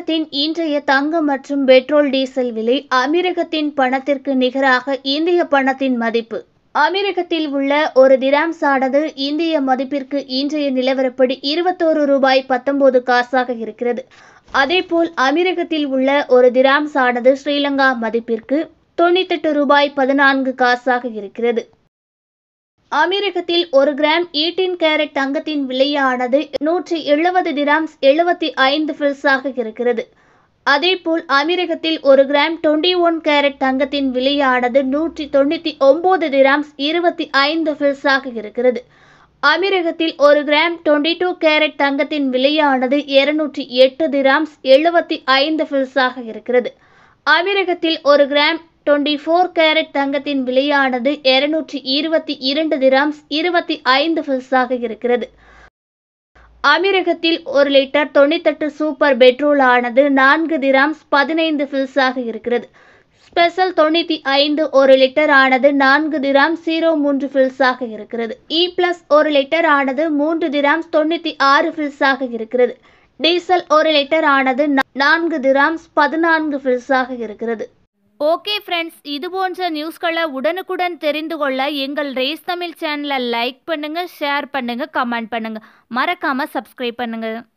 அமீரகத்தின் இன்றைய தங்கம் மற்றும் பெட்ரோல் டீசல் விலை அமீரகத்தின் பணத்திற்கு நிகராக இந்திய பணத்தின் மதிப்பு அமீரகத்தில் உள்ள ஒரு திராம்ஸ் ஆனது இந்திய மதிப்பிற்கு இன்றைய நிலவரப்படி இருபத்தோரு ரூபாய் பத்தொன்பது காசாக இருக்கிறது அதேபோல் அமீரகத்தில் உள்ள ஒரு திராம்ஸ் ஆனது ஸ்ரீலங்கா மதிப்பிற்கு தொண்ணூத்தெட்டு ரூபாய் பதினான்கு காசாக இருக்கிறது அமீரகத்தில் ஒரு கிராம் ஈட்டின் கேரட் தங்கத்தின் விலையானது நூற்றி எழுபது திராம்ஸ் எழுபத்தி ஐந்து ஃபில்ஸாக இருக்கிறது அதேபோல் அமீரகத்தில் ஒரு கிராம் டுவெண்ட்டி ஒன் கேரட் தங்கத்தின் விலையானது நூற்றி தொண்ணூற்றி ஒம்பது திராம்ஸ் இருபத்தி ஐந்து ஃபில்ஸாக இருக்கிறது அமீரகத்தில் ஒரு கிராம் டுவெண்ட்டி டூ கேரட் தங்கத்தின் விலையானது இருநூற்றி எட்டு திராம்ஸ் எழுபத்தி ஐந்து ஃபில்ஸாக இருக்கிறது அமீரகத்தில் ஒரு கிராம் டுவெண்ட்டி ஃபோர் கேரட் தங்கத்தின் விலையானது இருநூற்றி இருபத்தி இரண்டு திராம்ஸ் இருபத்தி ஐந்து ஃபில்ஸாக இருக்கிறது அமீரகத்தில் ஒரு லிட்டர் தொண்ணூத்தெட்டு சூப்பர் பெட்ரோல் ஆனது நான்கு திராம்ஸ் பதினைந்து ஃபில்ஸாக இருக்கிறது ஸ்பெஷல் தொண்ணூற்றி ஐந்து ஒரு லிட்டர் ஆனது நான்கு திராம் ஜீரோ மூன்று ஃபில்ஸாக இருக்கிறது இ பிளஸ் ஒரு லிட்டர் ஆனது மூன்று திராம்ஸ் தொண்ணூற்றி ஆறு ஃபில்ஸாக இருக்கிறது டீசல் ஒரு லிட்டர் ஆனது நான்கு திராம்ஸ் பதினான்கு ஃபில்ஸாக இருக்கிறது ஓகே ஃப்ரெண்ட்ஸ் இது போன்ற நியூஸ்களை உடனுக்குடன் தெரிந்து கொள்ள எங்கள் ரேஸ் தமிழ் சேனலை லைக் பண்ணுங்கள் ஷேர் பண்ணுங்கள் கமெண்ட் பண்ணுங்கள் மறக்காமல் சப்ஸ்கிரைப் பண்ணுங்கள்